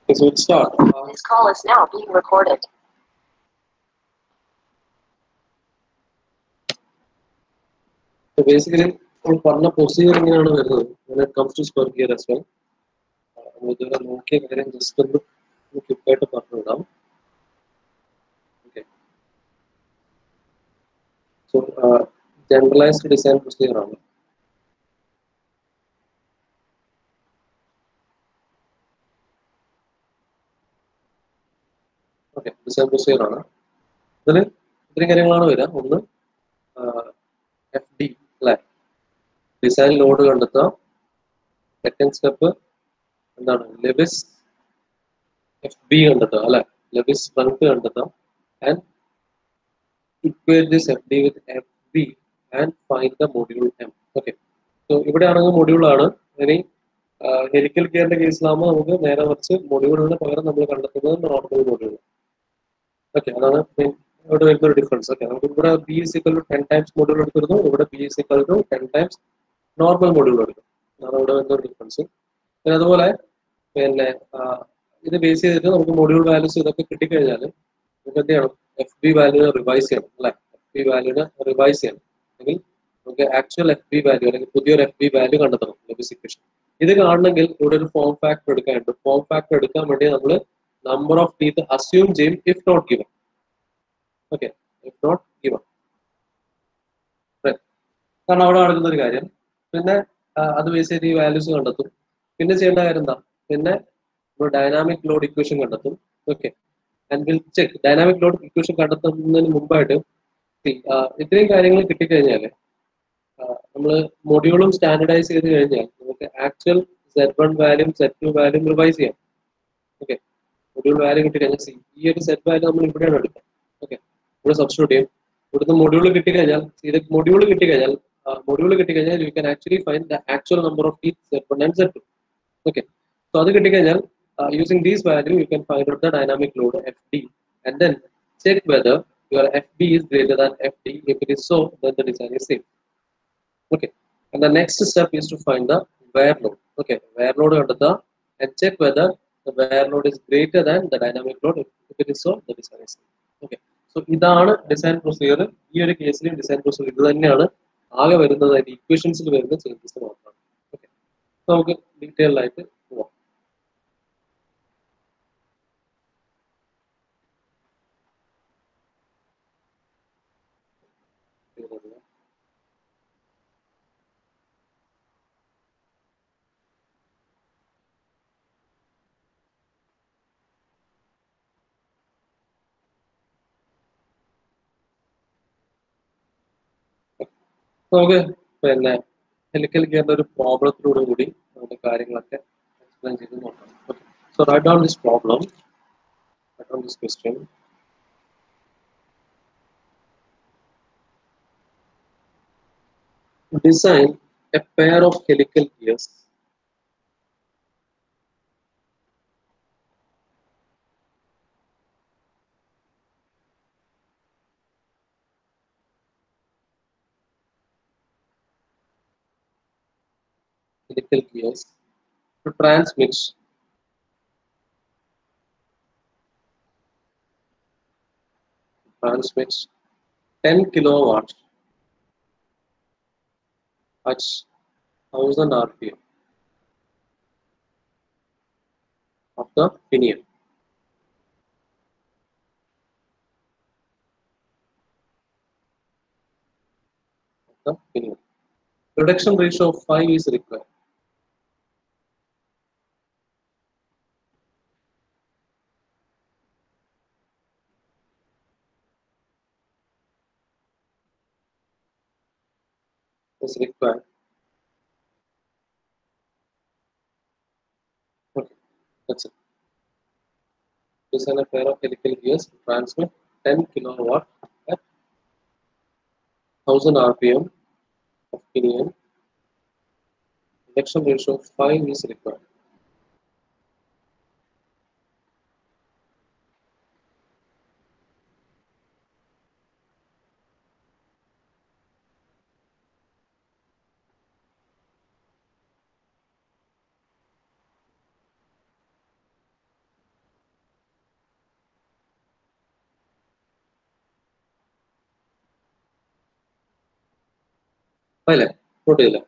So let's start. Uh, This call is now being recorded. so basically നമ്മൾ പറഞ്ഞ procedure എങ്ങനെയാണ് വരുന്നത് when it comes to square gear as well നമ്മൾ ഇതുവരെ നോക്കിയ കാര്യം ജസ്റ്റ് ഒന്ന് ക്വിക്കായിട്ട് പറഞ്ഞു വിടാം okay so generalised design procedure ആണ് ഓക്കെ ഡിസൈൻ പ്രൊസീജിയർ ആണ് ഇതിൽ ഇത്രയും കാര്യങ്ങളാണ് വരിക ഒന്ന് എഫ് ഡി അല്ലെ ഡിസൈൻ ലോഡ് കണ്ടെത്തുക സെക്കൻഡ് സ്റ്റെപ്പ് എന്താണ് ലെവിസ് എഫ് ബി കണ്ടെത്തുക അല്ലെ ലെവിസ് സ്ട്രെങ്ത് കണ്ടെത്തുക and equate this F D with F B and find the module M okay so ഇവിടെ ആണെങ്കിൽ മൊഡ്യൂൾ ആണ് ഇനി ഹെലിക്കൽ ഗിയറിന്റെ കേസിലാകുമ്പോൾ നമുക്ക് നേരെ മറിച്ച് മൊഡ്യൂളിന് പകരം നമ്മൾ കണ്ടെത്തുന്നത് നോർമൽ മൊഡ്യൂൾ ഓക്കെ അതാണ് main ഇവിടെ വരുന്ന ഒരു ഡിഫറൻസ് ഓക്കെ നമുക്ക് ഇവിടെ B S equal to ten times module എടുത്തിരുന്നു ഇവിടെ B S equal to ten times normal module എടുക്കും അതാണ് ഇവിടെ വരുന്ന ഒരു ഡിഫറൻസ് പിന്നെ അതുപോലെ പിന്നെ ആ, ഇത് ബേസ് ചെയ്തിട്ട് നമുക്ക് മൊഡ്യൂൾ വാല്യൂസ് ഇതൊക്കെ കിട്ടിക്കഴിഞ്ഞാൽ നമുക്ക് എന്ത് ചെയ്യണം എഫ് ബി വാല്യൂനെ റിവൈസ് ചെയ്യണം അല്ലെ എഫ് ബി വാല്യൂനെ റിവൈസ് ചെയ്യണം അല്ലെങ്കിൽ നമുക്ക് ആക്ച്വൽ എഫ് ബി വാല്യൂ അല്ലെങ്കിൽ പുതിയൊരു എഫ് ബി വാല്യൂ കണ്ടെത്തണം ലെബിസ് ഇക്വേഷൻ ഇത് കാണണമെങ്കിൽ ഇവിടെ ഒരു ഫോം ഫാക്ടർ എടുക്കാനുണ്ട് ഫോം ഫാക്ടർ എടുക്കാൻ വേണ്ടി നമ്മൾ നമ്പർ ഓഫ് ടീത്ത് അസ്യൂം ചെയ്യും if not given okay if not given കാരണം അവിടെ നടക്കുന്ന ഒരു കാര്യം പിന്നെ ആ, അത് ബേസ് ചെയ്ത് ഈ വാല്യൂസ് കണ്ടെത്തും പിന്നെ ചെയ്യേണ്ട കാര്യം എന്താ പിന്നെ നമ്മൾ ഡൈനാമിക് ലോഡ് ഇക്വേഷൻ കണ്ടെത്തും okay and will check dynamic load equation കണ്ടെത്തുന്നതിന് മുമ്പായിട്ട് see, ആ, ഇത്രയും കാര്യങ്ങൾ കിട്ടിക്കഴിഞ്ഞാൽ നമ്മൾ മൊഡ്യൂളും സ്റ്റാൻഡർഡൈസ് ചെയ്ത് കഴിഞ്ഞാൽ നമുക്ക് ആക്ച്വൽ സെറ്റ് വൺ വാല്യൂം സെറ്റ് ടു വാല്യൂം റിവൈസ് ചെയ്യാം ഓക്കെ മൊഡ്യൂൾ വാല്യൂ കിട്ടിക്കഴിഞ്ഞാൽ see, ഈ ഒരു സെറ്റ് വാല്യൂ നമ്മൾ ഇവിടെയാണ് എടുക്കുക ഓക്കെ ഇവിടെ സബ്സ്റ്റിറ്റ്യൂട്ട് ചെയ്യും ഇവിടുന്ന് മൊഡ്യൂൾ കിട്ടിക്കഴിഞ്ഞാൽ ഇത് മൊഡ്യൂൾ കിട്ടിക്കഴിഞ്ഞാൽ മൊഡ്യൂൾ കിട്ടിക്കഴിഞ്ഞാൽ you can actually find the actual number of teeth set one and set two okay so അത് കിട്ടിക്കഴിഞ്ഞാൽ using these value you can find out the dynamic load F D and then check whether your F D is greater than F D if it is so then the design is safe okay and the next step is to find the wear load okay wear load കണ്ടെത്തുക and check whether the wear load is greater than the dynamic load if, if it is so the design is safe. okay so ഇതാണ് design procedure ഈ ഒരു കേസിൽ design procedure ഇത് തന്നെയാണ് ആകെ വരുന്നത് അതിന്റെ ഇക്വേഷൻസിൽ വരുന്ന ചേഞ്ചസ് മാത്രമാണ് ഓക്കെ നമുക്ക് ഡീറ്റെയിൽ ആയിട്ട് പോവാം നമുക്ക് പിന്നെ ഹെലിക്കൽ ഗിയറിന്റെ ഒരു പ്രോബ്ലത്തിലൂടെ കൂടി നമ്മുടെ കാര്യങ്ങളൊക്കെ എക്സ്പ്ലെയിൻ ചെയ്ത് നോക്കാം so write down this problem write down this question design a pair of helical gears helical gears to transmit transmits 10 kilowatts at 1000 rpm of the pinion. Of the pinion. Reduction ratio of 5 is required. Is required. Okay, that's it. Design a pair of helical gears to transmit 10 kilowatt at 1000 rpm of pinion. Reduction ratio of 5 is required. അല്ലേ note ചെയ്യില്ല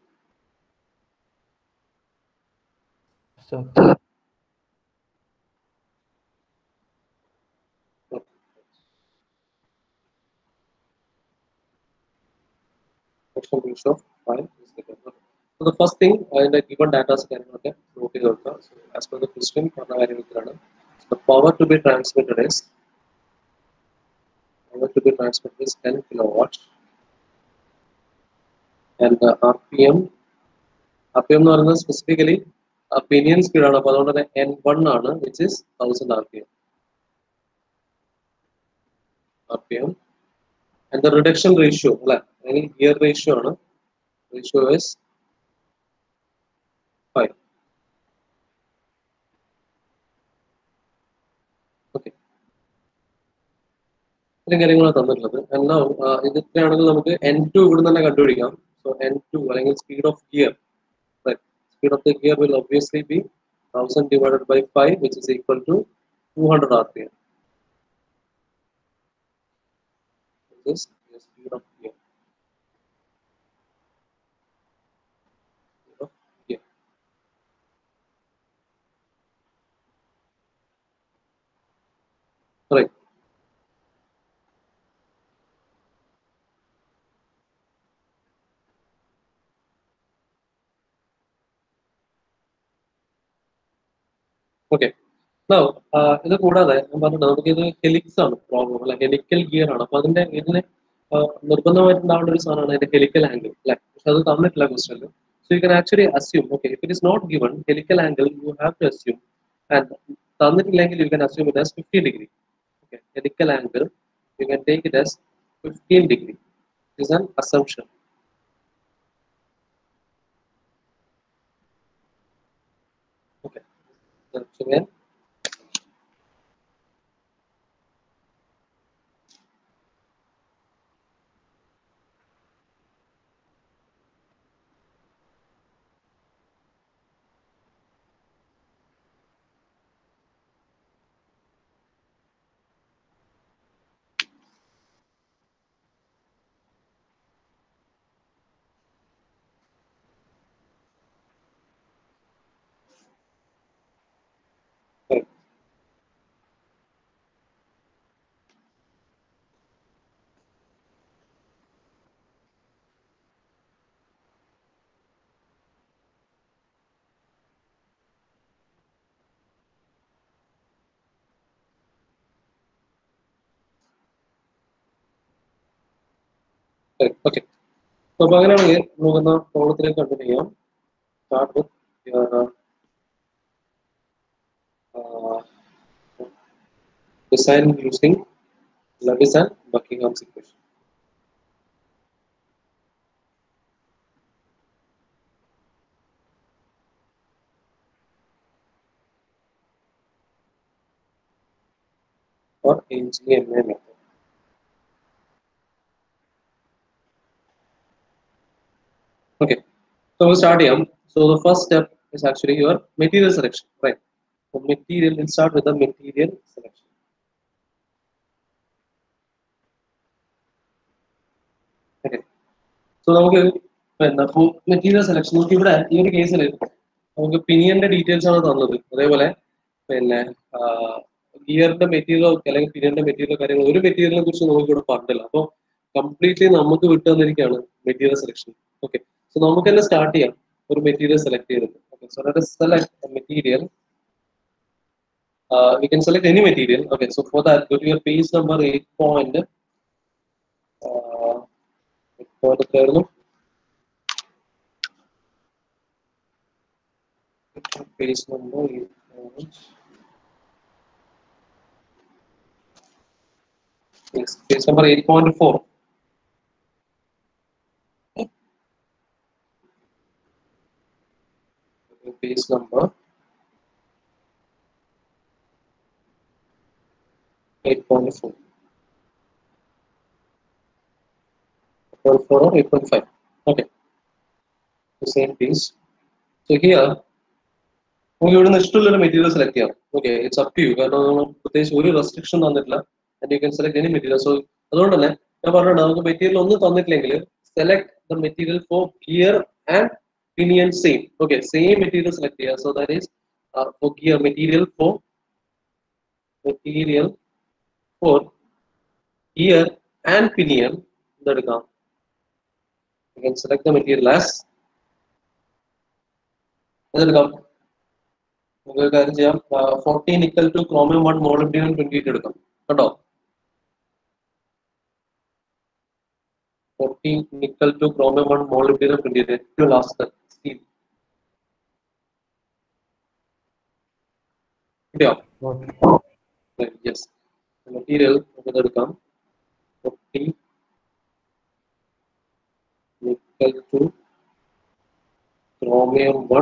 So, section ratio of file is given. So the first thing അതിന്റെ given data കാര്യങ്ങളൊക്കെ note ചെയ്ത് വെക്കുക So as per the question പറഞ്ഞ കാര്യങ്ങളാണ് the power to be transmitted is power to be transmitted is 10 kilowatts and the RPM RPM എന്ന് പറയുന്നത് specifically pinion speed ആണ് അപ്പൊ അതുകൊണ്ട് തന്നെ എൻ വൺ ആണ് which is thousand R P M R P M and the reduction ratio അല്ലെ അല്ലെങ്കിൽ gear ratio ആണ് റേഷ്യോ ഇസ് ഫൈവ് ഓക്കെ ഇത്രയും കാര്യങ്ങളാണ് തന്നിട്ടുള്ളത് എന്നാ ഇതൊക്കെയാണെങ്കിൽ നമുക്ക് എൻ ടു ഇവിടെ തന്നെ കണ്ടുപിടിക്കാം സോ എൻ ടു അല്ലെങ്കിൽ speed of gear speed of the gear will obviously be 1000 divided by 5 which is equal to 200 rpm this is the speed of gear Speed of gear. right okay ഇത് കൂടാതെ ഞാൻ പറഞ്ഞിട്ട് നമുക്ക് ഇത് helix ആണ് problem അല്ലെ helical gear ആണ് അപ്പൊ അതിന്റെ ഇതിന് നിർബന്ധമായിട്ടുണ്ടാവേണ്ട ഒരു സാധനമാണ് അതിന്റെ ഹെലിക്കൽ ആംഗിൾ അല്ലെ പക്ഷെ അത് തന്നിട്ടില്ല ക്വസ്റ്റനിൽ so you can actually assume okay if it is not given helical angle you have to assume and തന്നിട്ടില്ലെങ്കിൽ you can assume it as fifteen degree okay helical angle you can take it as fifteen degree is an assumption okay again Right. Okay അപ്പൊ അങ്ങനെയാണെങ്കിൽ നമുക്കെന്നാ പ്രോബ്ലത്തിലേക്ക് continue ചെയ്യാം start with design using Lewis and Buckingham's equation. Or NGMA method. Okay, so we'll start here. So the first step is actually your material selection, right? So material, we'll start with the material selection. Okay. So നമുക്ക് എന്താ material selection നമുക്ക് ഇവിടെ ഈ ഒരു കേസിൽ നമുക്ക് പിനിയന്റെ details ആണ് തന്നത് അതേപോലെ പിന്നെ ഗിയറിന്റെ മെറ്റീരിയൽ അല്ലെങ്കിൽ പിനിയന്റെ മെറ്റീരിയൽ കാര്യങ്ങൾ ഒരു മെറ്റീരിയലിനെ കുറിച്ച് നമുക്ക് ഇവിടെ പറഞ്ഞില്ല അപ്പോൾ കംപ്ലീറ്റ്ലി നമുക്ക് വിട്ടു തന്നിരിക്കുകയാണ് മെറ്റീരിയൽ സെലക്ഷൻ ഓക്കെ സോ നമുക്ക് തന്നെ സ്റ്റാർട്ട് ചെയ്യാം ഒരു മെറ്റീരിയൽ സെലക്ട് ചെയ്തിട്ട് okay so let select material uh, we can select any material. Okay, so for that, go to your page number 8 point. Uh, point എത്രയായിരുന്നു? Page number 8 point. Yes, page number 8.4. Page number 8.4. 8.4 or 8.5. Okay. The same piece. So here, നമുക്ക് ഇവിടുന്ന് ഇഷ്ടമുള്ള ഒരു material select ചെയ്യാം okay it's up to you കാരണം നമ്മൾ പ്രത്യേകിച്ച് ഒരു റെസ്ട്രിക്ഷൻ തന്നിട്ടില്ല and you can select any material so അതുകൊണ്ട് തന്നെ ഞാൻ പറഞ്ഞിട്ടുണ്ട് നമുക്ക് മെറ്റീരിയൽ ഒന്നും തന്നിട്ടില്ലെങ്കിൽ select the material for gear and pinion same. Okay, same material select here. So that is uh, for gear material for material for gear and pinion. ഇതെടുക്കാം. You can select the material as ഇതെടുക്കാം നമുക്ക് ഒരു കാര്യം ചെയ്യാം fourteen equal to chromium one molybdenum twenty eight എടുക്കാം കേട്ടോ fourteen equal to chromium one molybdenum twenty eight ഏറ്റവും last steel കിട്ടിയോ Okay. Yes material നമുക്ക് എടുക്കാം forty nickel two chromium one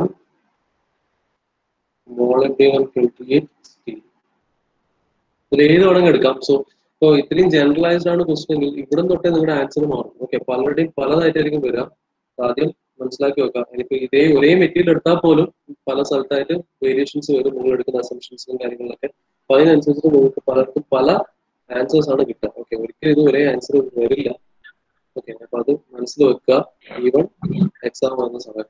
molybdenum twenty eight steel ഇതിൽ ഏത് വേണമെങ്കിൽ എടുക്കാം സോ ഇപ്പോൾ ഇത്രയും ജനറലൈസ്ഡ് ആണ് ക്വസ്റ്റൻ എങ്കിൽ ഇവിടെ തൊട്ടേ നിങ്ങളുടെ ആൻസർ മാറും ഓക്കെ പലരുടെയും പലതായിട്ടായിരിക്കും വരിക അപ്പൊ ആദ്യം മനസ്സിലാക്കി വെക്കാം ഇനിയിപ്പോ ഇതേ ഒരേ മെറ്റീരിയൽ എടുത്താൽ പോലും പല സ്ഥലത്തായിട്ട് വേരിയേഷൻസ് വരും നിങ്ങൾ എടുക്കുന്ന അസംഷൻസും കാര്യങ്ങളൊക്കെ അപ്പൊ അതിനനുസരിച്ച് നിങ്ങൾക്ക് പലർക്കും പല ആൻസേഴ്സ് ആണ് കിട്ടുക ഓക്കെ ഒരിക്കലും ഇത് ഒരേ ആൻസർ വരില്ല ഓക്കെ അപ്പൊ അത് മനസ്സിൽ വെക്കുക ഈവൺ എക്സാം വന്ന സമയത്ത്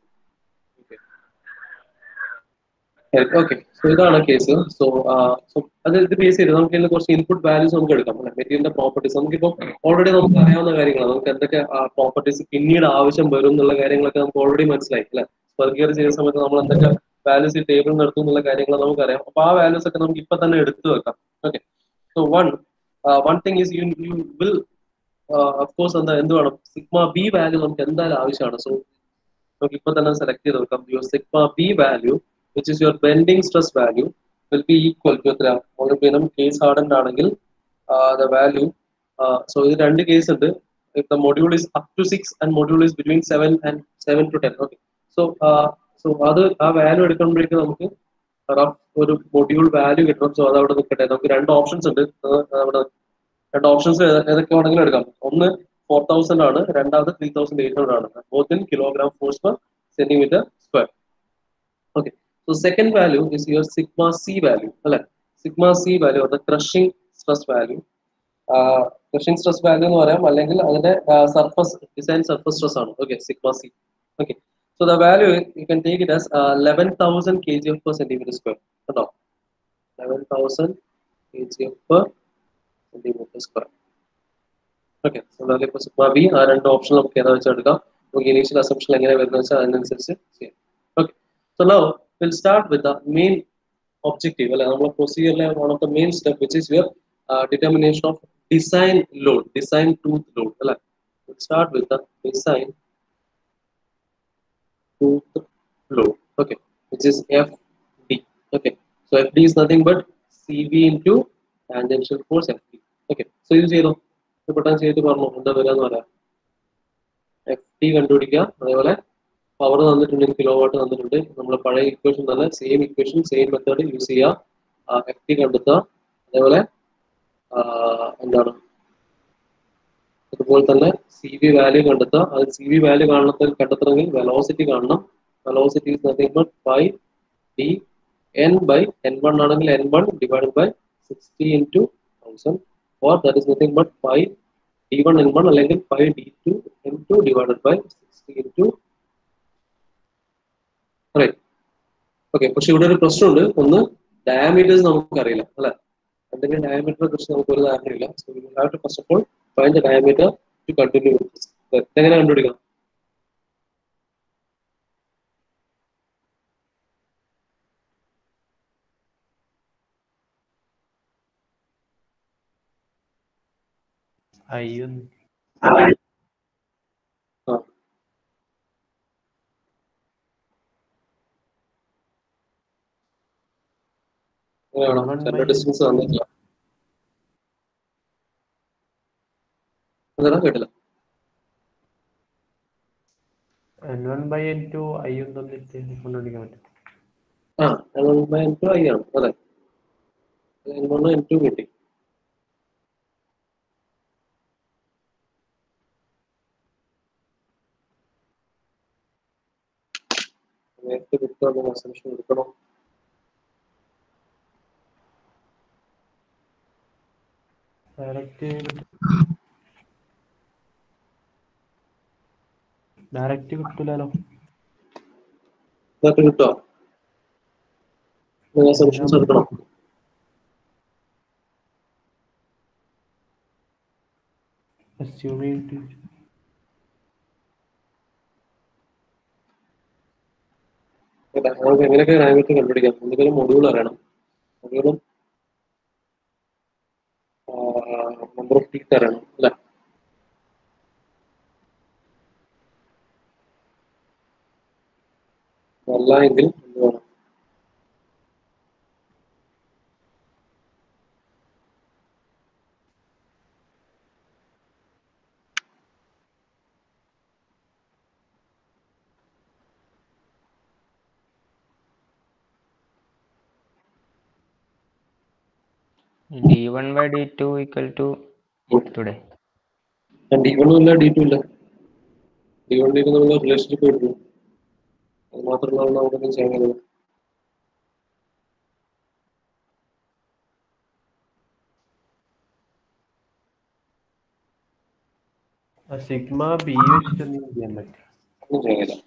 ഓക്കെ സോ ഇതാണ് കേസ് സോ സോ അത് ഇത് ബേസ് ചെയ്ത് നമുക്ക് ഇതിൽ കുറച്ച് ഇൻപുട്ട് വാല്യൂസ് നമുക്ക് എടുക്കാം അല്ലെ മെറ്റീരിയലിന്റെ പ്രോപ്പർട്ടീസ് നമുക്കിപ്പോൾ ഓൾറെഡി നമുക്ക് അറിയാവുന്ന കാര്യങ്ങളാണ് നമുക്ക് എന്തൊക്കെ പ്രോപ്പർട്ടീസ് പിന്നീട് ആവശ്യം വരും എന്നുള്ള കാര്യങ്ങളൊക്കെ നമുക്ക് ഓൾറെഡി മനസ്സിലായി അല്ലെ സ്പെർഗിയർ ചെയ്യുന്ന സമയത്ത് നമ്മൾ എന്തൊക്കെ വാല്യൂസ് ഈ ടേബിൾ നടത്തും എന്നുള്ള കാര്യങ്ങൾ നമുക്കറിയാം അപ്പൊ ആ വാല്യൂസ് ഒക്കെ നമുക്ക് ഇപ്പൊ തന്നെ എടുത്തു വെക്കാം okay so one one thing is you you will of course എന്താ എന്ത് വേണം സിഗ്മ ബി വാല്യൂ നമുക്ക് എന്തായാലും ആവശ്യമാണ് സോ നമുക്ക് ഇപ്പൊ തന്നെ സെലക്ട് ചെയ്ത് വെക്കാം your sigma B value which is your bending stress value will be equal to എത്ര മോളിബിനം കേസ് ഹാർഡൻഡ് ആണെങ്കിൽ ദ വാല്യൂ സോ ഇത് രണ്ട് കേസ് ഉണ്ട് if the module is up to 6 and module is between 7 and 7 to 10 okay so uh, so അത് ആ value എടുക്കുമ്പോഴേക്കും നമുക്ക് rough ഒരു module value കിട്ടണം സോ അത് അവിടെ നിൽക്കട്ടെ നമുക്ക് രണ്ട് ഓപ്ഷൻസ് ഉണ്ട് അത് അവിടെ രണ്ട് ഓപ്ഷൻസ് ഏതൊക്കെ വേണമെങ്കിലും എടുക്കാം ഒന്ന് ഫോർ തൗസൻഡ് ആണ് രണ്ടാമത് ത്രീ തൗസൻഡ് എയ്റ്റ് ഹൺഡ്രഡ് ആണ് both in kilogram force per centimetre square okay So second value is your sigma c value. അല്ലെ sigma c value or the crushing stress value. Uh, crushing stress value എന്ന് പറയാം അല്ലെങ്കിൽ അതിന്റെ surface design surface stress ആണ് okay sigma C okay so the value you can take it as eleven thousand K G F per centimetre square കേട്ടോ eleven thousand K G F per centimetre square okay അതായത് ഇപ്പോൾ sigma B ആ രണ്ട് option നമുക്ക് ഏതാ വെച്ചാൽ എടുക്കാം നമുക്ക് ഇനീഷ്യൽ അസംഷൻ എങ്ങനെ വരുന്നത് വെച്ചാൽ അതിനനുസരിച്ച് ചെയ്യാം okay so now we'll start with the main objective അല്ലെ നമ്മളെ പ്രൊസീജിയറിലെ one of the main step which is your uh, determination of design load design tooth load അല്ലെ we'll start with the design tooth load okay which is FD okay so FD is nothing but CV into tangential force FD okay so ഇത് ചെയ്തോ ഇത് പെട്ടെന്ന് ചെയ്തിട്ട് പറഞ്ഞു എന്താ വരാന്ന് പറയാം FD കണ്ടുപിടിക്കുക അതേപോലെ പവർ തന്നിട്ടുണ്ട് കിലോ വാട്ട് തന്നിട്ടുണ്ട് നമ്മൾ പഴയ ഇക്വേഷൻ തന്നെ same equation same method use ചെയ്യുക എഫ് ടി കണ്ടെത്തുക അതേപോലെ എന്താണ് അതുപോലെ തന്നെ സി വി വാല്യൂ കണ്ടെത്തുക അത് സി വി വാല്യൂ കാണത്ത കണ്ടെത്തണമെങ്കിൽ വെലോസിറ്റി കാണണം velocity is nothing but by D N by N one ആണെങ്കിൽ N one divide by sixty into thousand or that is nothing but by D one N one അല്ലെങ്കിൽ by D two N two divided by sixty into right okay പക്ഷെ ഇവിടെ ഒരു പ്രശ്നമുണ്ട് ഒന്ന് diameters നമുക്കറിയില്ല അല്ലെ എന്തെങ്കിലും ഡയമീറ്ററിനെ കുറിച്ച് നമുക്ക് ഒരു ധാരണയില്ല so you have to first of all find the diameter to continue എങ്ങനെ കണ്ടുപിടിക്കാം അയ്യോ ആ അങ്ങനെയാണോ One സെന്റർ by- ഡിസ്റ്റൻസ് തന്നിട്ടില്ല അതെടാ കേട്ടില്ല N one by N two അയ്യും തന്നിട്ട് കൊണ്ടുപിടിക്കാൻ പറ്റും ആ N by N two I ആണ് അതെ എൻ വൺ എൻ ടു കിട്ടി നേരത്തെ കിട്ടുന്ന അസംഷൻ എടുക്കണം ഡയറക്റ്റ് ഡയറക്റ്റ് കിട്ടൂലോ ഇതൊക്കെ കിട്ടോ നിങ്ങൾ സൊല്യൂഷൻസ് എടുക്കണം അസ്യൂം ചെയ്തിട്ട് കേട്ടോ നമുക്ക് എങ്ങനെയൊക്കെ ഡയമീറ്റർ കണ്ടുപിടിക്കാം എന്തെങ്കിലും മൊഡ്യൂൾ അറിയണം മൊഡ്യൂളും നമ്പർ ഓഫ് ടീത്ത് അറിയണം അല്ലെ അല്ല എങ്കിൽ എന്ത് വേണം d1 by d2 equal to today D വണ്ണും ഇല്ല ഡി ടു ഇല്ല ഡി വൺ ഡി ടു നമ്മൾ റിലേഷൻഷിപ്പ് എടുക്കും അത് മാത്രമല്ല നമുക്കൊന്നും ചെയ്യാൻ കഴിയില്ല സിഗ്മ ബി വെച്ചിട്ട് എന്തെങ്കിലും ചെയ്യാൻ പറ്റും ഒന്നും ചെയ്യാൻ കഴിയില്ല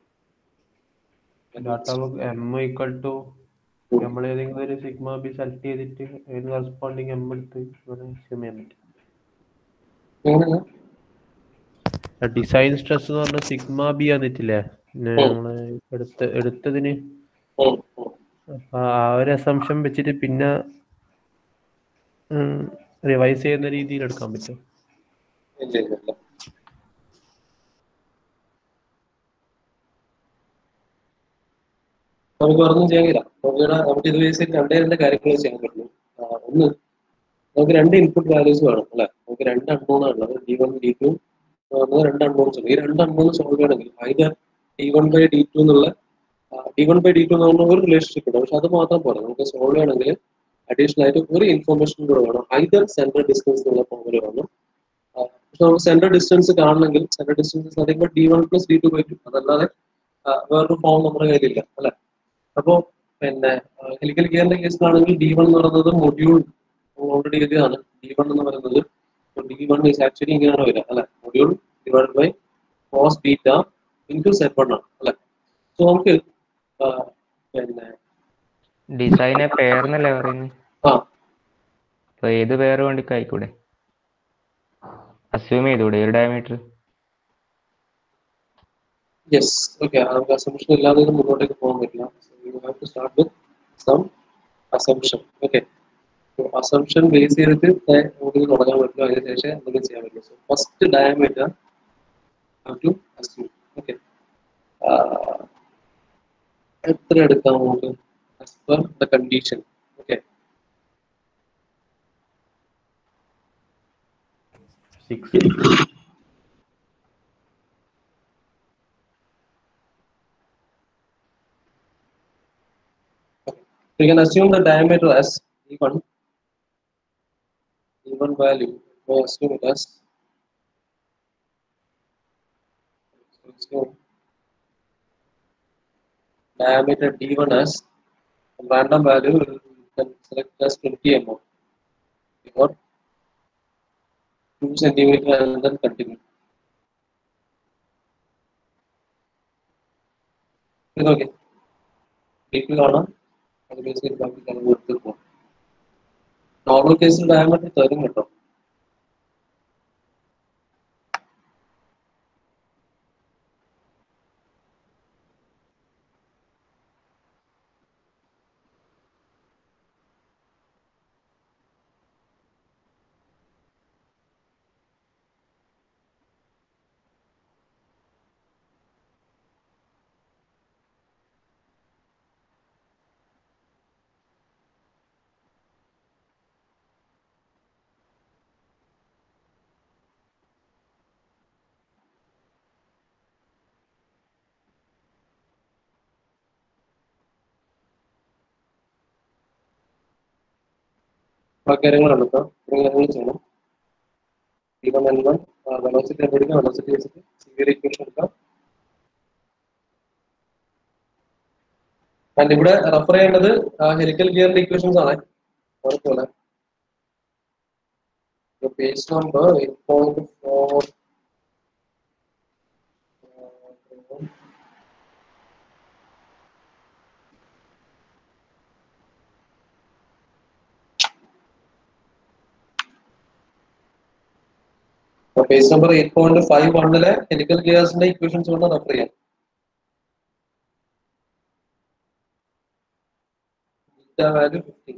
ഡാറ്റ എം ഈക്വൽ ടു നമ്മൾ ഏതെങ്കിലും ഒരു സിഗ്മ ബി സെലക്ട് ചെയ്തിട്ട് അതിന് കറസ്പോണ്ടിങ് എം എടുത്ത് ഇവിടെ assume ചെയ്യാൻ പറ്റും എങ്ങനെയാ ഡിസൈൻ സ്ട്രെസ് എന്ന് പറഞ്ഞ സിഗ്മ ബി വന്നിട്ടില്ലേ പിന്നെ ഉം. നമ്മള് എടുത്ത എടുത്തതിന് ഉം, ഉം. അപ്പൊ ആ ഒരു അസംഷൻ വെച്ചിട്ട് പിന്നെ റിവൈസ് ചെയ്യുന്ന രീതിയിൽ എടുക്കാൻ പറ്റും ഇല്ല ഇല്ല ഇല്ല നമുക്ക് വേറൊന്നും ചെയ്യാൻ കഴിയില്ല നമുക്കിവിടെ നമുക്ക് ഇത് ബേസ് ചെയ്ത് രണ്ടേ രണ്ട് കാര്യങ്ങൾ ചെയ്യാൻ പറ്റുള്ളൂ ആ, ഒന്ന് നമുക്ക് രണ്ട് ഇൻപുട്ട് വാല്യൂസ് വേണം അല്ലെ നമുക്ക് രണ്ട് അൺമോൺ ഉള്ളത് ഡി വൺ ഡി ടു നമുക്ക് രണ്ട് അൺമോൺസ് ഉണ്ട് ഈ രണ്ട് അൺമോൺ സോൾവ് ചെയ്യണമെങ്കിൽ അതിന്റെ D one by D two എന്നുള്ള D one by D two എന്ന് പറഞ്ഞ ഒരു റിലേഷൻഷിപ്പ് ഉണ്ട് പക്ഷെ അത് മാത്രം പോരാ നമുക്ക് സോൾവ് ചെയ്യണമെങ്കിൽ അഡീഷണൽ ആയിട്ട് ഒരു ഇൻഫർമേഷൻ കൂടെ വേണം ഐദർ സെൻട്രൽ ഡിസ്റ്റൻസ് എന്നുള്ള ഫോമിൽ വേണം ആ, പക്ഷെ നമുക്ക് സെൻട്രൽ ഡിസ്റ്റൻസ് കാണണമെങ്കിൽ സെൻട്രൽ ഡിസ്റ്റൻസ് പറയുമ്പോൾ D one plus D two by two അതല്ലാതെ ആ, വേറൊരു ഫോം നമ്മുടെ കയ്യിലില്ല അല്ലെ അപ്പോ പിന്നെ ഹെലിക്കൽ ഗിയറിന്റെ കേസിലാണെങ്കിൽ ഡി വൺ എന്ന് പറയുന്നത് മൊഡ്യൂൾ ഓൾറെഡി എഴുതിയതാണ് ഡി വൺ എന്ന് പറയുന്നത് ഡി വൺ ഈസ് ആക്ച്വലി ഇങ്ങനെയാണ് വരിക അല്ലെ module divide by cos beta into set one ആണ് അല്ലെ സോ നമുക്ക് ആ, പിന്നെ ഡിസൈനെ പേർന്നല്ലേ പറയുന്നത് ആ അപ്പൊ ഏത് പേർ വേണ്ടിക്ക് ആയിക്കൂടെ അസ്യൂം ചെയ്തൂടെ ഒരു ഡയമീറ്റർ യെസ് ഓക്കെ നമുക്ക് അസംഷൻ ഇല്ലാതെ ഇത് മുന്നോട്ടേക്ക് പോകാൻ പറ്റില്ല you have to start with some assumption okay assumption base ചെയ്തിട്ട് ദേ- നമുക്ക് ഇത് തുടങ്ങാൻ പറ്റും അതിന് ശേഷം എന്തെങ്കിലും ചെയ്യാൻ പറ്റും so first diameter to assume okay എത്ര എടുക്കാം നമുക്ക് as per the condition okay six We can assume the diameter as E1. E1 value, we assume it as assume diameter D1 as a random value you can select as 20 mm or 2 centimeter and then continue. ഇതൊക്കെ ഡീപ്പിൽ കാണാം അത് base ചെയ്ത് ബാക്കി കാര്യങ്ങൾ എടുത്ത് പോകും normal കേസിൽ diamond തരും കേട്ടോ ബാക്കി കാര്യങ്ങളാണ് കേട്ടോ ഇത്രയും കാര്യങ്ങൾ ചെയ്യണം ഇവൺ എൻ വൺ വെലോസിറ്റി കണ്ടുപിടിക്കാം വെലോസിറ്റി വെച്ചിട്ട് സിവിയർ ഇക്വേഷൻ എടുക്കാം ആൻഡ് ഇവിടെ റെഫർ ചെയ്യേണ്ടത് ഹെലിക്കൽ ഗിയറിന്റെ ഇക്വേഷൻസ് ആണ് അതുപോലെ page number eight point four അപ്പൊ page number eight point five വണ്ണിലെ കെമിക്കൽ ഗിയേഴ്സിന്റെ ഇക്വേഷൻസ് കൊണ്ട് റെഫർ ചെയ്യാം വാല്യൂ ഫിഫ്റ്റീൻ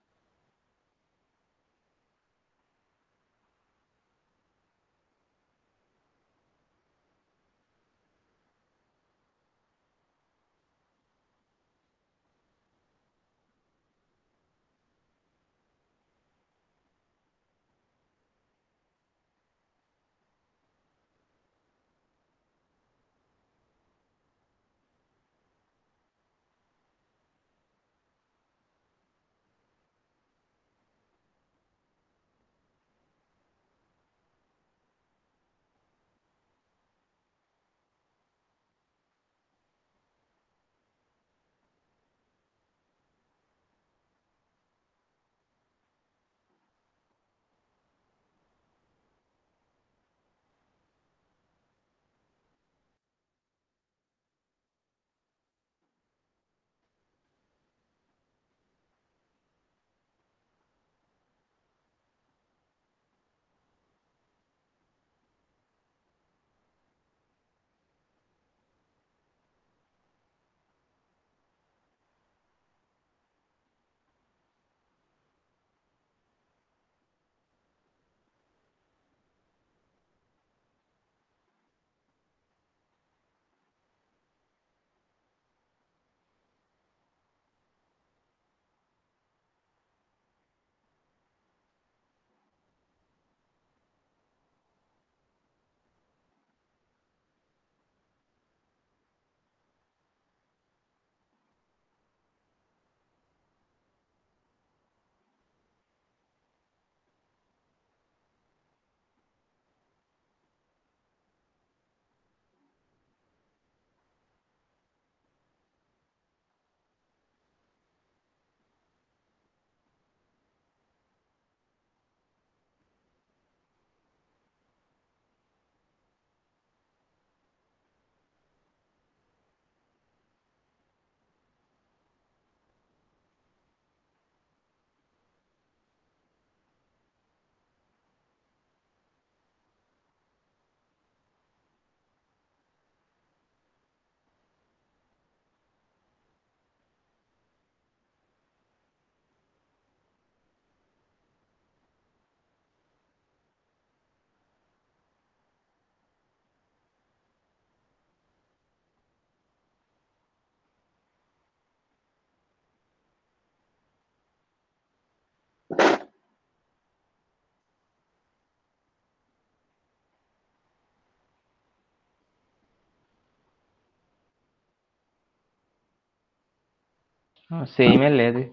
ആ സെയിം അല്ലേ അത്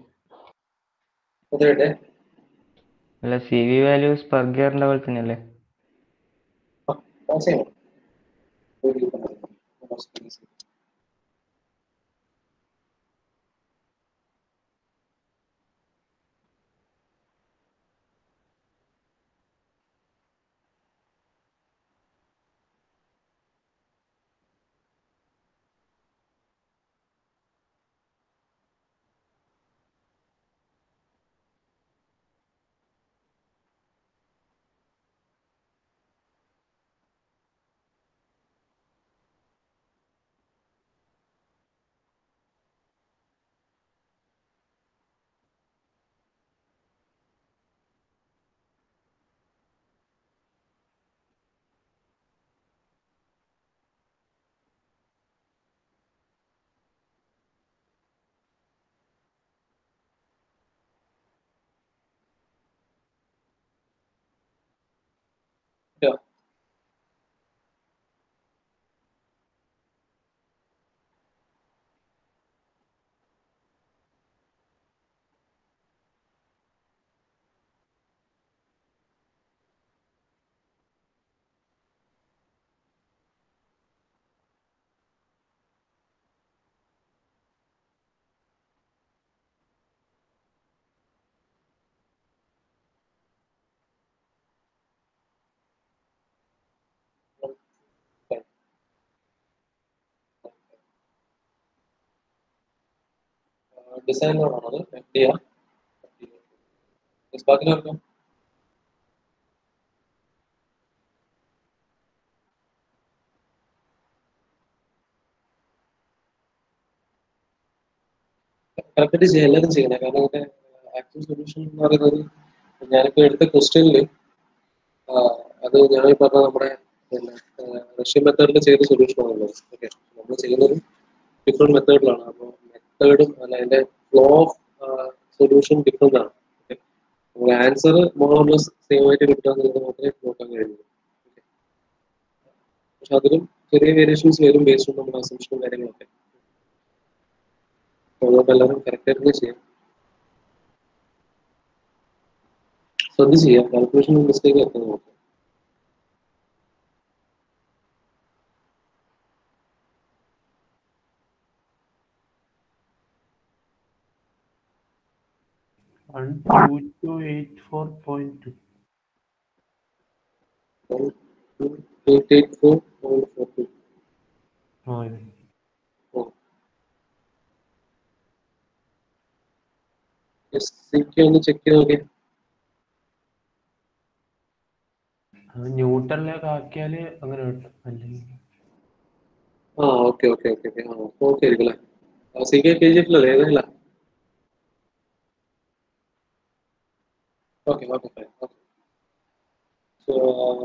അതെ അല്ല സി വി വാല്യൂസ് പെർ ഗിയറിന്റെ പോലെ തന്നെയല്ലേ ആ സെയിം Yeah. ഡിസൈനറാണത് എഫ് ഡി ആ ബാക്കി നോക്കാം കറക്റ്റായിട്ട് ചെയ്യാം എല്ലാവരും ചെയ്യണം കാരണം ഇതിന്റെ ആക്റ്റീവ് സൊല്യൂഷൻ എന്ന് പറയുന്നത് ഞാനിപ്പോ എടുത്ത ക്വസ്റ്റ്യനിൽ അത് ഞാൻ ഈ പറഞ്ഞ നമ്മുടെ പിന്നെ റഷ്യൻ മെത്തേഡിൽ ചെയ്ത സൊല്യൂഷൻ ആണുള്ളത് ഓക്കെ നമ്മൾ ചെയ്യുന്നത് ഡിഫറെന്റ് മെത്തേഡിലാണ് അപ്പോൾ മെത്തേഡും അല്ല അതിന്റെ ഫ്ലോ ഓഫ് സൊല്യൂഷൻ ഡിഫറെന്റ് ആണ് ഓക്കെ നമുക്ക് ആൻസർ മോർലെസ് സെയിം ആയിട്ട് കിട്ടുക മാത്രമേ നോക്കാൻ കഴിയുള്ളൂ Okay. പക്ഷെ അതിലും ചെറിയ വേരിയേഷൻസ് വരും ബേസ്ഡ് ഓൺ നമ്മുടെ അസംഷനും കാര്യങ്ങളൊക്കെ അപ്പോൾ അതുകൊണ്ട് എല്ലാവരും കറക്റ്റ് ആയിട്ട് തന്നെ ചെയ്യാം ശ്രദ്ധിച്ച് ചെയ്യാം കാൽക്കുലേഷൻ മിസ്റ്റേക്ക് ഒക്കെ നോക്കാം one two two eight four point two eight eight four point four two ആ ഇത് എസ് സിക്ക് ഒന്ന് ചെക്ക് ചെയ്ത് നോക്കിയാൽ അത് ന്യൂട്ടണിലേക്ക് ആക്കിയാല് അങ്ങനെ കിട്ടും അല്ലെങ്കിൽ ആ ഓക്കെ ഓക്കെ ഓക്കെ ഓക്കെ ആ ഓക്കെ ആയിരിക്കും അല്ലേ സി കെ കെ ജി എഫിലല്ലേ ഏതല്ല okay okay fine okay so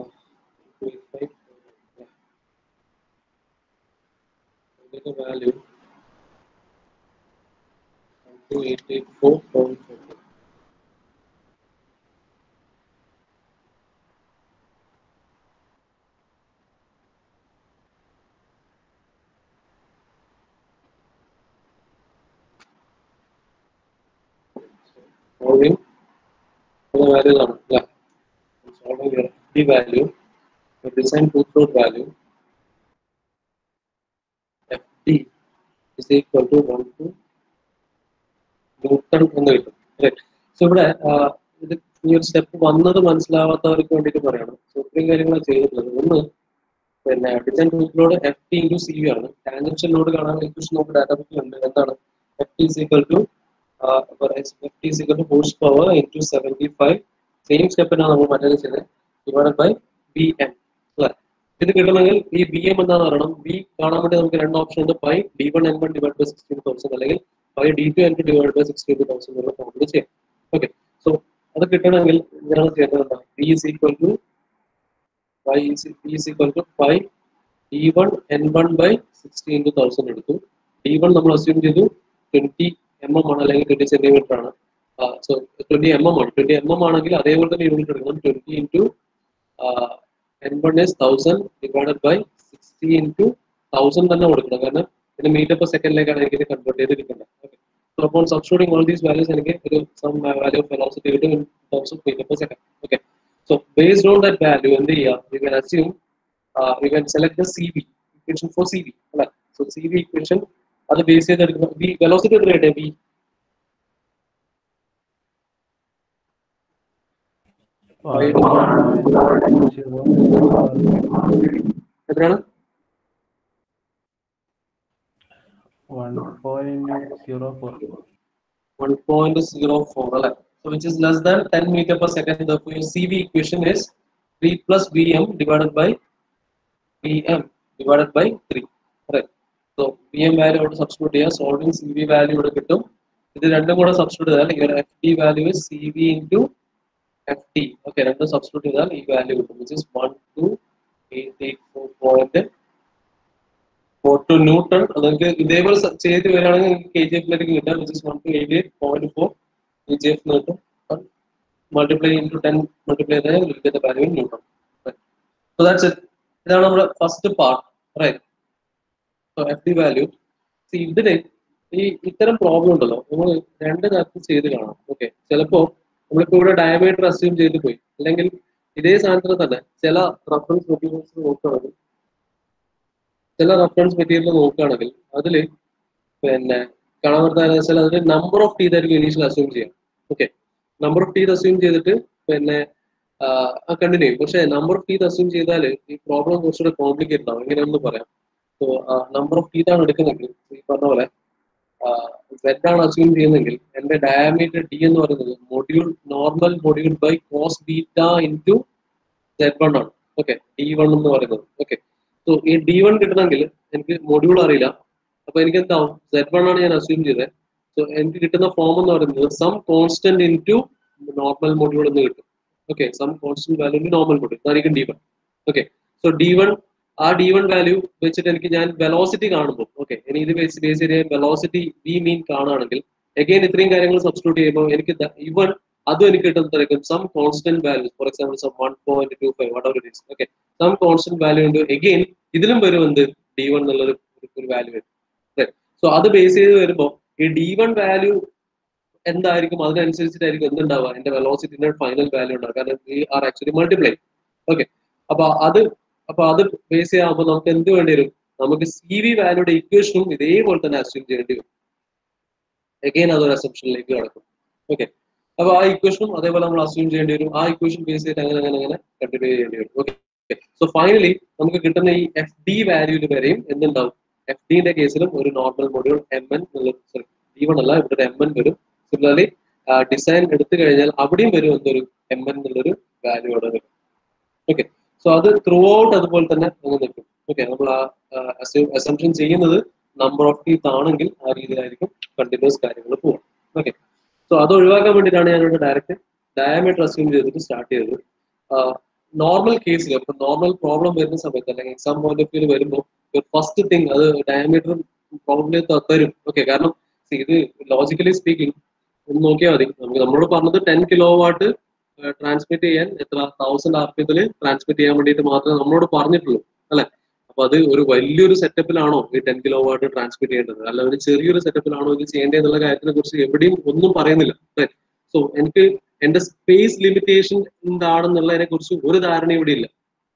ഇതിന്റെ value two eight eight four point four two solving for the values ആണ് അല്ലേ solving your d value the design truth root value fd is equal to 1 to newton എന്ന് കിട്ടും so ഇവിടെ ആ, ഇത് ഈ ഒരു സ്റ്റെപ്പ് വന്നത് മനസ്സിലാവാത്തവർക്ക് വേണ്ടിയിട്ട് പറയണം സോ ഇത്രയും കാര്യങ്ങളാണ് ചെയ്തിട്ടുള്ളത് ഒന്ന് പിന്നെ design truth F T into C V ആണ് ടാൻജൻഷ്യൽ ലോഡ് കാണാൻ ഇക്വേഷൻ നമുക്ക് ഡാറ്റ ബുക്കിൽ ഉണ്ട് എന്താണ് F T is equal to F T is equal to horsepower into seventy five same സ്റ്റെപ്പിനാണ് നമ്മൾ മറ്റേ ചെയ്തത് ഡിവൈഡ് ബൈ ബി എം അല്ലേ ഇത് കിട്ടണമെങ്കിൽ ഈ ബി എം എന്താന്ന് പറയണം ബി കാണാൻ വേണ്ടി നമുക്ക് രണ്ട് ഓപ്ഷൻ ഉണ്ട് pi D one N one divide by sixteen thousand അല്ലെങ്കിൽ pi D two N two divide by sixteen thousand എന്നുള്ള ഫോമിൽ ചെയ്യാം ഓക്കെ സോ അത് കിട്ടണമെങ്കിൽ ഇതാണ് ചെയ്യേണ്ടത് എന്താ B is equal to pi B is equal to pi D one N one by sixty into thousand എടുത്തു ഡി വൺ നമ്മൾ അസ്യൂം ചെയ്തു ട്വന്റി എം എം ആണ് അല്ലെങ്കിൽ ട്വന്റി സെന്റിമീറ്റർ ആണ് സോ ട്വന്റി എം എം ആണ് ട്വന്റി എം എം ആണെങ്കിൽ അതേപോലെ തന്നെ യൂണിറ്റ് എടുക്കണം twenty into N one is thousand divided by sixty into thousand തന്നെ കൊടുക്കണം കാരണം പിന്നെ മീറ്റർ പെർ സെക്കൻഡിലേക്കാണ് എനിക്ക് കൺവേർട്ട് ചെയ്ത് കിട്ടുന്നത് ഓക്കെ സോ അപ്പോൾ സബ്സ്റ്റിറ്റ്യൂട്ടിംഗ് ഓൾ ദീസ് വാല്യൂസ് എനിക്ക് ഒരു സം വാല്യൂ ഓഫ് വെലോസിറ്റി കിട്ടും in terms of metre per second okay so based on that value എന്ത് ചെയ്യുക you can assume you can select the C V equation for C V അല്ലെ so C V equation അത് base ചെയ്തെടുക്കുന്ന V velocity എത്ര കിട്ടെ V എത്രയാണ് one point zero four 1.04 അല്ലെ so which is less than 10 meter per second therefore your cv equation is 3 plus vm divided by vm divided by 3 right so vm value out substitute ചെയ്യുക solving cv value ഇവിടെ കിട്ടും ഇത് രണ്ടും കൂടെ substitute ചെയ്താൽ your ft value is cv into ft okay രണ്ടും substitute ചെയ്താൽ ഈ വാല്യൂ കിട്ടും which is 12884.4 four two newton അത് നിങ്ങൾക്ക് ഇതേപോലെ സ- ചെയ്ത് വരികയാണെങ്കിൽ നിങ്ങൾക്ക് കെ ജി എഫിലേക്ക് കിട്ടാം which is one two eight eight point four K G F കിട്ടും മൾട്ടിപ്ലൈ ഇൻറ്റു ടെൻ മൾട്ടിപ്ലൈ ചെയ്താൽ value in newton so that's it ഇതാണ് നമ്മുടെ first part right so F D value ഇതിന് ഈ ഇത്തരം പ്രോബ്ലം ഉണ്ടല്ലോ നമ്മൾ രണ്ട് തരത്തിൽ ചെയ്ത് കാണാം ഓക്കെ ചിലപ്പോ നമ്മളിപ്പോ ഇവിടെ ഡയമീറ്റർ അസ്യൂം ചെയ്ത് പോയി അല്ലെങ്കിൽ ഇതേ സാധനത്തിന് തന്നെ ചില റഫറൻസ് മെറ്റീരിയൽസ് നോക്കുകയാണെങ്കിൽ ചില റഫറൻസ് മെറ്റീരിയൽ നോക്കുകയാണെങ്കിൽ അതിൽ പിന്നെ കാണാൻ പറ്റുന്ന വെച്ചാൽ അതിൽ നമ്പർ ഓഫ് ടീത്ത് ആയിരിക്കും ഇനീഷ്യൽ അസ്യൂം ചെയ്യാം okay number of teeth assume ചെയ്തിട്ട് പിന്നെ കണ്ടിന്യൂ ചെയ്യും പക്ഷേ നമ്പർ ഓഫ് ടീത്ത് അസ്യൂം ചെയ്താൽ ഈ പ്രോബ്ലം കുറച്ചുകൂടെ കോംപ്ലിക്കേറ്റഡ് ആവും എങ്ങനെയാണെന്ന് പറയാം സോ നമ്പർ ഓഫ് ടീത്ത് ആണ് എടുക്കുന്നെങ്കിൽ ഈ പറഞ്ഞ പോലെ സെഡ് ആണ് അസ്യൂം ചെയ്യുന്നെങ്കിൽ എന്റെ ഡയമീറ്റർ ഡി എന്ന് പറയുന്നത് module normal module by cos beta into zed one ആണ് ഓക്കെ ഡി വൺ എന്ന് പറയുന്നത് ഓക്കെ സോ ഈ ഡി വൺ കിട്ടണമെങ്കിൽ എനിക്ക് മൊഡ്യൂൾ അറിയില്ല അപ്പൊ എനിക്ക് എന്താവും സെഡ് വൺ ആണ് ഞാൻ അസ്യൂം ചെയ്തത് സോ എനിക്ക് കിട്ടുന്ന ഫോം എന്ന് പറയുന്നത് some constant into normal module എന്ന് കിട്ടും okay some constant value in normal module അതായിരിക്കും D one okay so D one ആ ഡി വൺ വാല്യൂ വെച്ചിട്ട് എനിക്ക് ഞാൻ വെലോസിറ്റി കാണുമ്പോൾ ഓക്കെ ഇനി ഇത് ബേസ് ബേസ് ചെയ്ത് വെലോസിറ്റി വി മീൻ കാണുകയാണെങ്കിൽ അഗൈൻ ഇത്രയും കാര്യങ്ങൾ സബ്സ്റ്റിറ്റ്യൂട്ട് ചെയ്യുമ്പോൾ എനിക്ക് ഇവൺ അതും എനിക്ക് കിട്ടുന്നതായിരിക്കും some constant value for example some one point two five whatever it okay some constant value ഉണ്ട് എഗെയിൻ ഇതിലും വരും എന്ത് ഡി വൺ എന്നുള്ളൊരു ഒരു- ഒരു വാല്യൂ വരും സോ അത് ബേസ് ചെയ്ത് വരുമ്പോൾ ഈ ഡി വൺ വാല്യൂ എന്തായിരിക്കും അതിനനുസരിച്ചിട്ടായിരിക്കും എന്തുണ്ടാവുക എന്റെ വെലോസിറ്റിന്റെ ഫൈനൽ വാല്യൂ ഉണ്ടാവുക കാരണം we are actually multiply okay അപ്പൊ അത് അപ്പൊ അത് ബേസ് ചെയ്യാകുമ്പോൾ നമുക്ക് എന്ത് വേണ്ടി വരും നമുക്ക് സി വി വാല്യൂടെ ഇക്വേഷനും ഇതേപോലെ തന്നെ അസ്യൂം ചെയ്യേണ്ടി വരും എഗെയിൻ അതൊരു അസംഷനിലേക്ക് കിടക്കും ഓക്കെ അപ്പൊ ആ ഇക്വേഷനും അതേപോലെ നമ്മൾ അസ്യൂം ചെയ്യേണ്ടി വരും ആ ഇക്വേഷൻ ബേസ് ചെയ്തിട്ട് അങ്ങനെ അങ്ങനെ അങ്ങനെ കണ്ടിന്യൂ ചെയ്യേണ്ടി വരും ഓക്കെ സോ ഫൈനലി നമുക്ക് കിട്ടുന്ന ഈ എഫ് ഡി വാല്യൂല് വരെയും എന്തുണ്ടാവും എഫ് ഡിന്റെ കേസിലും ഒരു normal module M N sorry D one അല്ല ഇവിടെ ഒരു എം എൻ വരും സിമിലർലി ഡിസൈൻ എടുത്തു കഴിഞ്ഞാൽ അവിടെയും വരും എന്തൊരു എം എൻ എന്നുള്ളൊരു വാല്യൂ അവിടെ വരും ഓക്കെ സോ അത് ത്രൂ ഔട്ട് അതുപോലെ തന്നെ അങ്ങ് നിൽക്കും ഓക്കെ നമ്മൾ ആ അസംഷൻ ചെയ്യുന്നത് നമ്പർ ഓഫ് ടീത്ത് ആണെങ്കിൽ ആ രീതിയിലായിരിക്കും കണ്ടിന്യൂസ് കാര്യങ്ങൾ പോകും ഓക്കെ സോ അത് ഒഴിവാക്കാൻ വേണ്ടിയിട്ടാണ് ഞാനിവിടെ ഡയറക്റ്റ് ഡയമീറ്റർ അസ്യൂം ചെയ്തിട്ട് സ്റ്റാർട്ട് ചെയ്തത് നോർമൽ കേസിൽ ഇപ്പൊ നോർമൽ പ്രോബ്ലം വരുന്ന സമയത്ത് അല്ലെങ്കിൽ എക്സാം പോയിന്റ് ഓഫ് വ്യൂ വരുമ്പോൾ ഫസ്റ്റ് തിങ് അത് ഡയമീറ്റർ പ്രോബ്ലം തരും ഓക്കെ കാരണം see, ഇത് ലോജിക്കലി സ്പീക്കിംഗ് ഒന്ന് നോക്കിയാൽ മതി നമുക്ക് നമ്മളോട് പറഞ്ഞത് ടെൻ കിലോ വാട്ട് ട്രാൻസ്മിറ്റ് ചെയ്യാൻ എത്ര തൗസൻഡ് ആർ പി എമ്മിൽ ട്രാൻസ്മിറ്റ് ചെയ്യാൻ വേണ്ടിയിട്ട് മാത്രമേ നമ്മളോട് പറഞ്ഞിട്ടുള്ളൂ അല്ലെ അപ്പൊ അത് ഒരു വലിയൊരു സെറ്റപ്പിലാണോ ഈ ടെൻ കിലോ വാട്ട് ട്രാൻസ്മിറ്റ് ചെയ്യേണ്ടത് അല്ല ഒരു ചെറിയൊരു സെറ്റപ്പിലാണോ ഇത് ചെയ്യേണ്ടത് എന്നുള്ള കാര്യത്തിനെ കുറിച്ച് എവിടെയും ഒന്നും പറയുന്നില്ല സോ എനിക്ക് എന്റെ സ്പേസ് ലിമിറ്റേഷൻ എന്താണെന്നുള്ളതിനെ കുറിച്ച് ഒരു ധാരണ ഇവിടെ ഇല്ല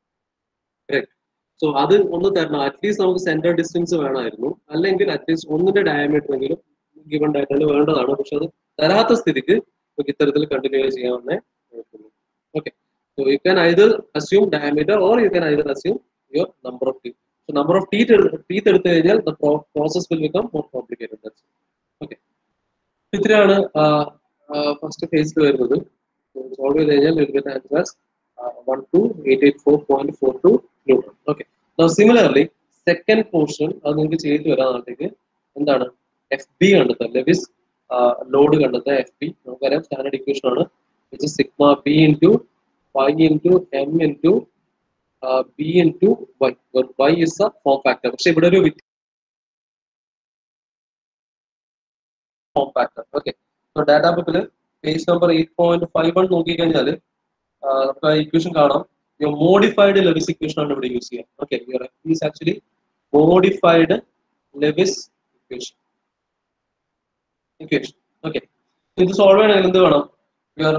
സോ അത് ഒന്ന് തരണം അറ്റ്ലീസ്റ്റ് നമുക്ക് സെന്റർ ഡിസ്റ്റൻസ് വേണമായിരുന്നു അല്ലെങ്കിൽ അറ്റ്ലീസ്റ്റ് ഒന്നിന്റെ ഡയമീറ്റർ എങ്കിലും ഗിവൺ ഡയറ്റിൽ വേണ്ടതാണ് പക്ഷെ അത് തരാത്ത സ്ഥിതിക്ക് നമുക്ക് ഇത്തരത്തിൽ കണ്ടിന്യൂ ചെയ്യാവുന്നേ okay so you can either assume diameter or you can either assume your number of teeth so number of teeth teeth എടുത്തു കഴിഞ്ഞാൽ the process will become more complicated okay ഇത്രയാണ് ഫസ്റ്റ് ഫേസിൽ വരുന്നത് സോൾവ് ചെയ്ത് കഴിഞ്ഞാൽ will get answer one two eight eight four point four two newton okay similarly second portion അത് നിങ്ങൾക്ക് ചെയ്തിട്ട് വരാം നാട്ടിലേക്ക് എന്താണ് എഫ് ബി കണ്ടെത്തുക ലെവിസ് ലോഡ് കണ്ടെത്തുക എഫ് ബി നമുക്കറിയാം സ്റ്റാൻഡേർഡ് ഇക്വേഷൻ ആണ് which sigma B into Y into M into B into Y Y is a form factor പക്ഷെ ഇവിടെ ഒരു ഫോം ഫാക്ടർ ഓക്കെ ഡാറ്റാ ബുക്കിൽ page number eight point five one നോക്കിക്കഴിഞ്ഞാൽ നമുക്ക് ആ ഇക്വേഷൻ കാണാം മോഡിഫൈഡ് ലെവിസ് ഇക്വേഷൻ ആണ് ഇവിടെ യൂസ് ചെയ്യുക okay is actually modified Lewis equation equation okay ഇത് സോൾവ് ചെയ്യണമെങ്കിൽ എന്ത് വേണം യുവർ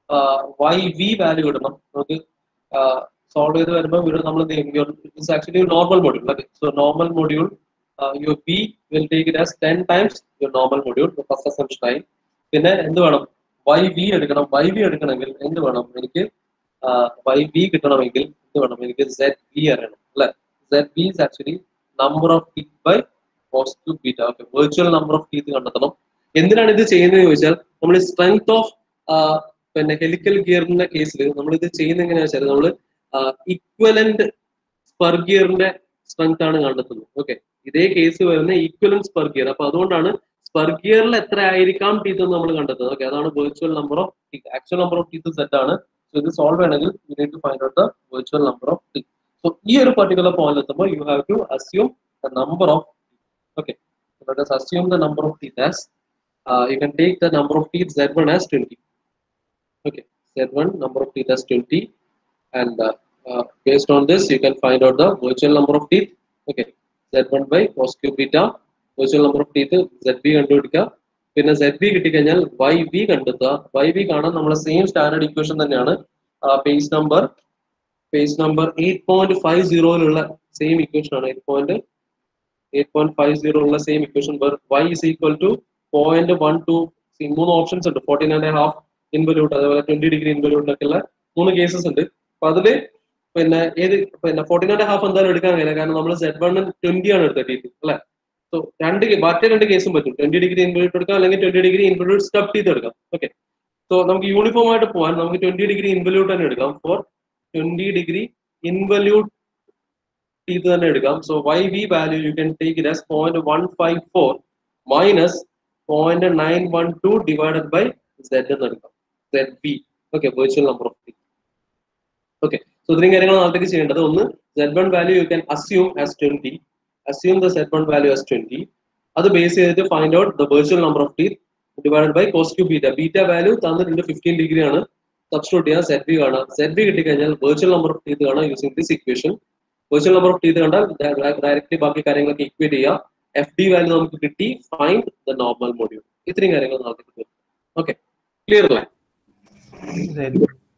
വൈ വി വാല്യൂ ഇടണം നമുക്ക് സോൾവ് ചെയ്ത് വരുമ്പോൾ ഇവിടെ നമ്മൾ എന്ത് ചെയ്യും your it's actually normal module okay so normal module your B will take it as ten times your normal module first assumption ആയി പിന്നെ എന്ത് വേണം വൈ വി എടുക്കണം വൈ വി എടുക്കണമെങ്കിൽ എന്ത് വേണം എനിക്ക് വൈ വി കിട്ടണമെങ്കിൽ എന്ത് വേണം എനിക്ക് സെഡ് വി അറിയണം അല്ലെ Z V is actually number of teeth by cos to beta okay virtual number of teeth കണ്ടെത്തണം എന്തിനാണ് ഇത് ചെയ്യുന്നത് ചോദിച്ചാൽ നമ്മൾ സ്ട്രെങ്ത് ഓഫ് പിന്നെ ഹെലിക്കൽ ഗിയറിന്റെ കേസിൽ നമ്മൾ ഇത് ചെയ്യുന്നത് എങ്ങനെയാ വെച്ചാൽ നമ്മൾ ഇക്വലന്റ് സ്പർ ഗിയറിന്റെ സ്ട്രെങ്ത് ആണ് കണ്ടെത്തുന്നത് ഓക്കെ ഇതേ കേസ് വരുന്ന ഈക്വലൻസ് പെർ ഗിയർ അപ്പൊ അതുകൊണ്ടാണ് പെർ ഗിയറിൽ എത്ര ആയിരിക്കാം ടീത്ത് എന്ന് നമ്മൾ കണ്ടെത്തുന്നത് ഓക്കെ അതാണ് virtual number of teeth actual number of teeth set ആണ് സോ ഇത് സോൾവ് ചെയ്യണമെങ്കിൽ you need to find out the virtual number of teeth so ഈ ഒരു പർട്ടിക്കുലർ പോയിന്റ് എത്തുമ്പോൾ you have to assume the number of okay let us assume the number of teeth as uh, you can take the number of teeth z1 as 20 okay z1 number of teeth as 20 and uh, uh, based on this you can find out the virtual number of teeth okay z1 by cos cube beta virtual number of teeth zb കണ്ടുപിടിക്കുക പിന്നെ Z B കിട്ടിക്കഴിഞ്ഞാൽ Y B കണ്ടെത്തുക Y B കാണാൻ നമ്മളെ same standard equation തന്നെയാണ് page number page number eight point five സീറോയിലുള്ള same equation ആണ് eight point eight point five zero ഉള്ള same equation Y is equal to point one two മൂന്ന് options ഉണ്ട് fourteen and half involute അതേപോലെ twenty degree ഇൻവല്യൂട്ടിലൊക്കെ ഉള്ള മൂന്ന് cases ഉണ്ട് അപ്പൊ അതില് പിന്നെ ഏത് പിന്നെ ഫോർട്ടീൻ ആൻഡ് ഹാഫ് എന്തായാലും എടുക്കാൻ കഴിയില്ല കാരണം നമ്മൾ സെഡ് വൺ ട്വന്റി ആണ് എടുത്തത് ടീത്ത് അല്ലെ സോ രണ്ട് മറ്റേ രണ്ട് കേസും പറ്റും ട്വന്റി ഡിഗ്രി ഇൻവല്യൂട്ട് എടുക്കാം അല്ലെങ്കിൽ ട്വന്റി ഡിഗ്രി ഇൻവല്യൂട്ട് സ്റ്റപ്പ് ചെയ്ത് എടുക്കാം ഓക്കെ സോ നമുക്ക് യൂണിഫോം ആയിട്ട് പോകാൻ നമുക്ക് ട്വന്റി ഡിഗ്രി ഇൻവല്യൂട്ട് തന്നെ എടുക്കാം ഫോർ ട്വന്റി ഡിഗ്രി ഇൻവല്യൂട്ട് ഇത് തന്നെ എടുക്കാം so Y V value you can take it as point one five four minus point nine one two divided by Z എന്ന് എടുക്കാം Z B okay virtual number of T okay so ഇത്രയും കാര്യങ്ങൾ നാളത്തേക്ക് ചെയ്യേണ്ടത് ഒന്ന് Z one value you can assume as twenty assume the Z one value as twenty അത് base ചെയ്തിട്ട് find out the virtual number of teeth divided by cos Q beta beta value തന്നിട്ടുണ്ട് fifteen degree ആണ് substitute ചെയ്യാൻ set B കാണാം set B കിട്ടിക്കഴിഞ്ഞാൽ virtual number of teeth കാണാം using this equation virtual number of teeth കണ്ടാൽ directly ബാക്കി കാര്യങ്ങളൊക്കെ equate ചെയ്യാം എഫ് ഡി വാല്യൂ നമുക്ക് കിട്ടി ഫൈൻഡ് ദ നോർമൽ മോഡ്യൂൾ ഇത്രയും കാര്യങ്ങൾ നാളത്തേക്ക് ഓക്കെ ക്ലിയർ അല്ലേ ശരി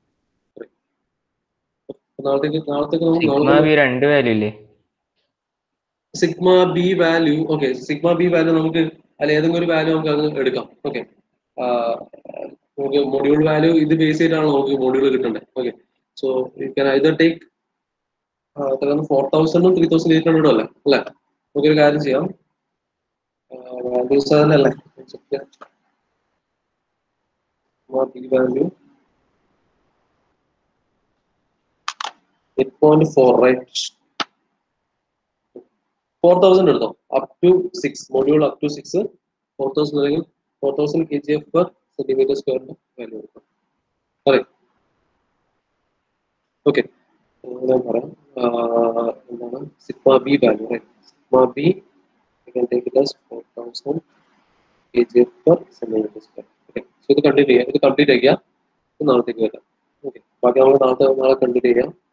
നാളത്തേക്ക് നാളത്തേക്ക് സിഗ്മ നമുക്ക് ബി രണ്ട് വാല്യൂ ഇല്ലേ sigma B value okay sigma B value നമുക്ക് അല്ല ഏതെങ്കിലും ഒരു വാല്യൂ നമുക്ക് അങ്ങ് എടുക്കാം ഓക്കെ നമുക്ക് മൊഡ്യൂൾ വാല്യൂ ഇത് ബേസ് ചെയ്തിട്ടാണ് നമുക്ക് മൊഡ്യൂൾ കിട്ടേണ്ടത് okay so you can either take four തൗസൻഡും ത്രീ തൗസൻഡ് എയ്റ്റ് ഹൺഡ്രഡും അല്ലേ അല്ലേ നമുക്കൊരു കാര്യം ചെയ്യാം വാല്യൂസ് അതല്ലേ B value eight point four right four thousand എടുത്തോ up to six module up to six four thousand അല്ലെങ്കിൽ four thousand K G F per centimeter സ്ക്വയറിന്റെ വാല്യൂ എടുക്കാം അതെ ഓക്കെ ഞാൻ പറയാം ആഹ് എന്താണ് sigma B value right sigma B take it as four thousand K G F per centimetre square okay so ഇത് continue ചെയ്യാം ഇത് കംപ്ലീറ്റ് ചെയ്യാം ഇത് നാളത്തേക്ക് വരാം ഓക്കെ ബാക്കി നമ്മൾ നാളത്തെ നാളെ കണ്ടിന്യൂ ചെയ്യാം